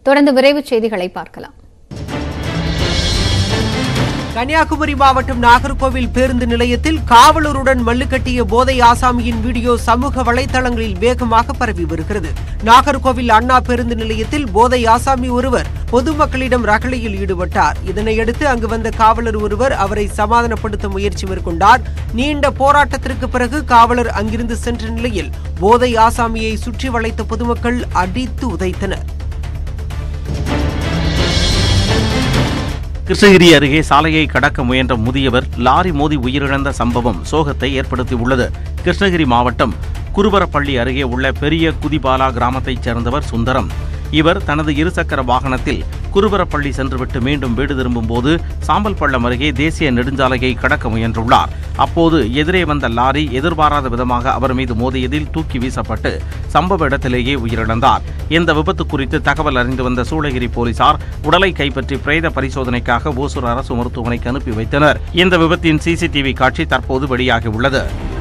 தொடர்ந்து விரைவுச் செய்திகளை பார்க்கலாம் கன்னியாகுமரி மாவட்டம் நாகர்கோவில் பேருந்து நிலையத்தில் காவலருடன் மல்லு கட்டிய போதை ஆசாமியின் வீடியோ சமூக வலைதளங்களில் வேகமாக பரவி வருகிறது நாகர்கோவில் அண்ணா பேருந்து நிலையத்தில் போதை ஆசாமி ஒருவர் பொதுமக்களிடம் ரகளையில் ஈடுபட்டார் இதனையடுத்து அங்கு வந்த காவலர் ஒருவர் அவரை சமாதானப்படுத்த முயற்சி மேற்கொண்டார் நீண்ட போராட்டத்திற்கு பிறகு காவலர் அங்கிருந்து சென்ற நிலையில் போதை ஆசாமியை சுற்றி வளைத்த பொதுமக்கள் அடித்து உதைத்தனர் கிருஷ்ணகிரி அருகே சாலையை கடக்க முயன்ற முதியவர் லாரி மோதி உயிரிழந்த சம்பவம் சோகத்தை ஏற்படுத்தியுள்ளது கிருஷ்ணகிரி மாவட்டம் குருவரப்பள்ளி அருகே உள்ள பெரிய குதிபாலா கிராமத்தைச் சேர்ந்தவர் சுந்தரம் இவர் தனது இருசக்கர வாகனத்தில் குருவரப்பள்ளி சென்றுவிட்டு மீண்டும் வீடு திரும்பும் போது சாம்பல் பள்ளம் அருகே தேசிய நெடுஞ்சாலையை கடக்க முயன்றுள்ளார் அப்போது எதிரே வந்த லாரி எதிர்பாராத விதமாக அவர் மீது மோதியதில் தூக்கி வீசப்பட்டு சம்பவ இடத்திலேயே உயிரிழந்தார் இந்த விபத்து குறித்து தகவல் அறிந்து வந்த சூளகிரி போலீசார் உடலை கைப்பற்றி பிரேத பரிசோதனைக்காக ஓசூர் அரசு மருத்துவமனைக்கு அனுப்பி வைத்தனர் இந்த விபத்தின் சிசிடிவி காட்சி தற்போது வெளியாகியுள்ளது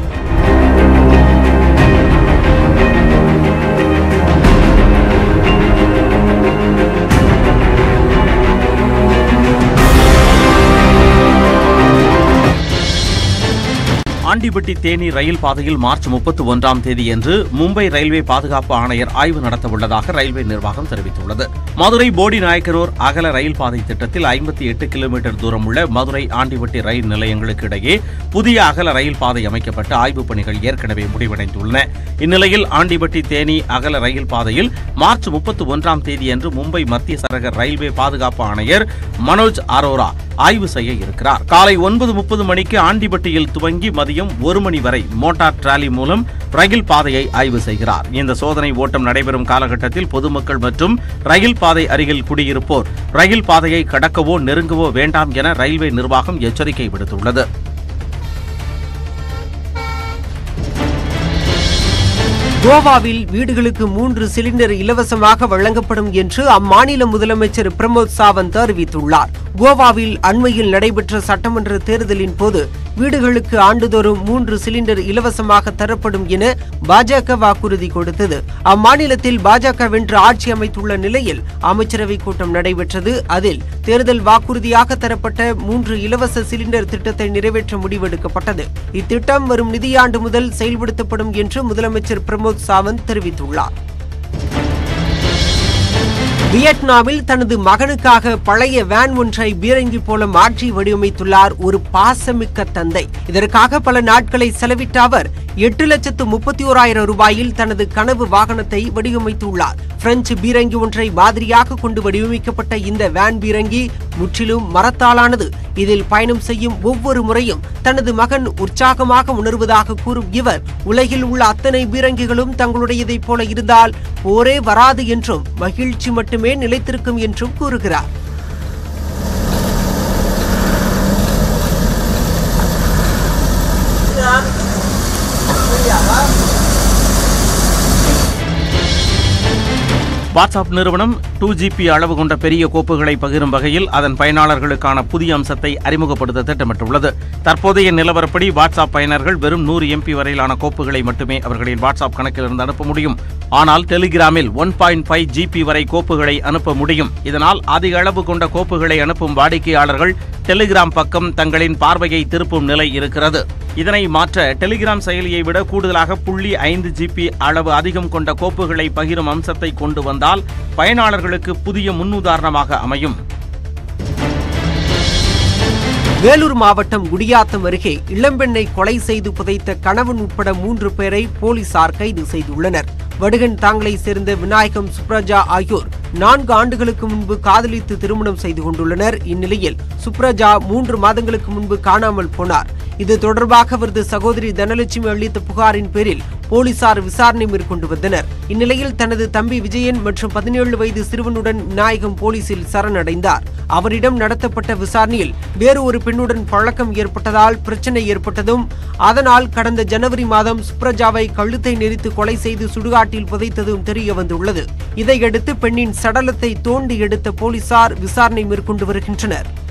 ஆண்டிப்பட்டி தேனி ரயில் பாதையில் மார்ச் முப்பத்தி ஒன்றாம் தேதியன்று மும்பை ரயில்வே பாதுகாப்பு ஆணையர் ஆய்வு நடத்தவுள்ளதாக ரயில்வே நிர்வாகம் தெரிவித்துள்ளது மதுரை போடி நாயக்கனூர் அகல ரயில் பாதை திட்டத்தில் ஐம்பத்தி எட்டு கிலோமீட்டர் தூரம் உள்ள மதுரை ஆண்டிப்பட்டி ரயில் நிலையங்களுக்கு இடையே புதிய அகல ரயில் பாதை அமைக்கப்பட்டு ஆய்வுப் பணிகள் ஏற்கனவே முடிவடைந்துள்ளன இந்நிலையில் ஆண்டிப்பட்டி தேனி அகல ரயில் பாதையில் மார்ச் முப்பத்தி ஒன்றாம் தேதியன்று மும்பை மத்திய சரக ரயில்வே பாதுகாப்பு ஆணையர் மனோஜ் அரோரா ஆய்வு செய்ய இருக்கிறார் காலை ஒன்பது முப்பது மணிக்கு ஆண்டிப்பட்டியில் துவங்கி மதியம் ஒரு மணி வரை மோட்டார் டிராலி மூலம் ரயில் பாதையை ஆய்வு செய்கிறார் இந்த சோதனை ஓட்டம் நடைபெறும் காலகட்டத்தில் பொதுமக்கள் மற்றும் ரயில் பாதை அருகில் குடியிருப்போர் ரயில் பாதையை கடக்கவோ நெருங்கவோ வேண்டாம் என ரயில்வே நிர்வாகம் எச்சரிக்கை விடுத்துள்ளது கோவாவில் வீடுகளுக்கு மூன்று சிலிண்டர் இலவசமாக வழங்கப்படும் என்று அம்மாநில முதலமைச்சர் பிரமோத் சாவந்த் அறிவித்துள்ளார் கோவாவில் அண்மையில் நடைபெற்ற சட்டமன்ற தேர்தலின் போது வீடுகளுக்கு ஆண்டுதோறும் மூன்று சிலிண்டர் இலவசமாக தரப்படும் என பாஜக வாக்குறுதி கொடுத்தது அம்மாநிலத்தில் பாஜக வென்று ஆட்சி அமைத்துள்ள நிலையில் அமைச்சரவை கூட்டம் நடைபெற்றது அதில் தேர்தல் வாக்குறுதியாக தரப்பட்ட மூன்று இலவச சிலிண்டர் திட்டத்தை நிறைவேற்ற முடிவெடுக்கப்பட்டது இத்திட்டம் வரும் நிதியாண்டு முதல் செயல்படுத்தப்படும் என்று முதலமைச்சர் பிரமோத் சாவந்த் தெரிவித்துள்ளார் வியட்நாமில் தனது மகனுக்காக பழைய வேன் ஒன்றை பீரங்கி போல மாற்றி வடிவமைத்துள்ளார் ஒரு பாசமிக்க தந்தை இதற்காக பல நாட்களை செலவிட்ட அவர் எட்டு லட்சத்து முப்பத்தி ஓராயிரம் ரூபாயில் தனது கனவு வாகனத்தை வடிவமைத்துள்ளார் பிரெஞ்சு பீரங்கி ஒன்றை மாதிரியாக கொண்டு வடிவமைக்கப்பட்ட இந்த வேன் பீரங்கி முற்றிலும் மரத்தாலானது இதில் பயணம் செய்யும் ஒவ்வொரு முறையும் தனது மகன் உற்சாகமாக உணர்வதாக கூறும் இவர் உலகில் உள்ள அத்தனை பீரங்கிகளும் தங்களுடையதைப் போல இருந்தால் போரே வராது என்றும் மகிழ்ச்சி மட்டுமே நிலைத்திருக்கும் என்றும் கூறுகிறார் வாட்ஸ்அப் நிறுவனம் டூ ஜிபி அளவு கொண்ட பெரிய கோப்புகளை பகிரும் வகையில் அதன் பயனாளர்களுக்கான புதிய அம்சத்தை அறிமுகப்படுத்த திட்டமிட்டுள்ளது தற்போதைய நிலவரப்படி வாட்ஸ்அப் பயனர்கள் வெறும் நூறு எம்பி வரையிலான கோப்புகளை மட்டுமே அவர்களின் வாட்ஸ்அப் கணக்கிலிருந்து அனுப்ப முடியும் ஆனால் டெலிகிராமில் ஒன் பாயிண்ட் ஃபைவ் ஜிபி வரை கோப்புகளை அனுப்ப முடியும் இதனால் அதிக அளவு கொண்ட கோப்புகளை அனுப்பும் வாடிக்கையாளர்கள் டெலிகிராம் பக்கம் தங்களின் பார்வையை திருப்பும் நிலை இருக்கிறது இதனை மாற்ற டெலிகிராம் செயலியை விட கூடுதலாக புள்ளி ஐந்து ஜிபி அளவு அதிகம் கொண்ட கோப்புகளை பகிரும் அம்சத்தை கொண்டு வந்தால் பயனாளர்களுக்கு புதிய முன்னுதாரணமாக அமையும் வேலூர் மாவட்டம் குடியாத்தம் அருகே இளம்பெண்ணை கொலை செய்து புதைத்த கணவன் உட்பட மூன்று பேரை போலீசார் கைது செய்துள்ளனர் வடுகன் தாங்களை சேர்ந்த விநாயகம் சுப்ரஜா ஆகியோர் நான்கு ஆண்டுகளுக்கு முன்பு காதலித்து திருமணம் செய்து கொண்டுள்ளனர் இந்நிலையில் சுப்ரஜா மூன்று மாதங்களுக்கு முன்பு காணாமல் போனார் இது தொடர்பாக அவரது சகோதரி தனலட்சுமி அளித்த புகாரின் பேரில் போலீசார் விசாரணை மேற்கொண்டு வந்தனர் இந்நிலையில் தனது தம்பி விஜயன் மற்றும் பதினேழு வயது சிறுவனுடன் விநாயகம் போலீசில் சரணடைந்தார் அவரிடம் நடத்தப்பட்ட விசாரணையில் வேறு ஒரு பெண்ணுடன் பழக்கம் ஏற்பட்டதால் பிரச்சனை ஏற்பட்டதும் அதனால் கடந்த ஜனவரி மாதம் சுப்ரஜாவை கழுத்தை நெரித்து கொலை செய்து சுடுகாட்டில் புதைத்ததும் தெரிய வந்துள்ளது இதையடுத்து பெண்ணின் சடலத்தை தோண்டி எடுத்த போலீசார் விசாரணை மேற்கொண்டு வருகின்றனர்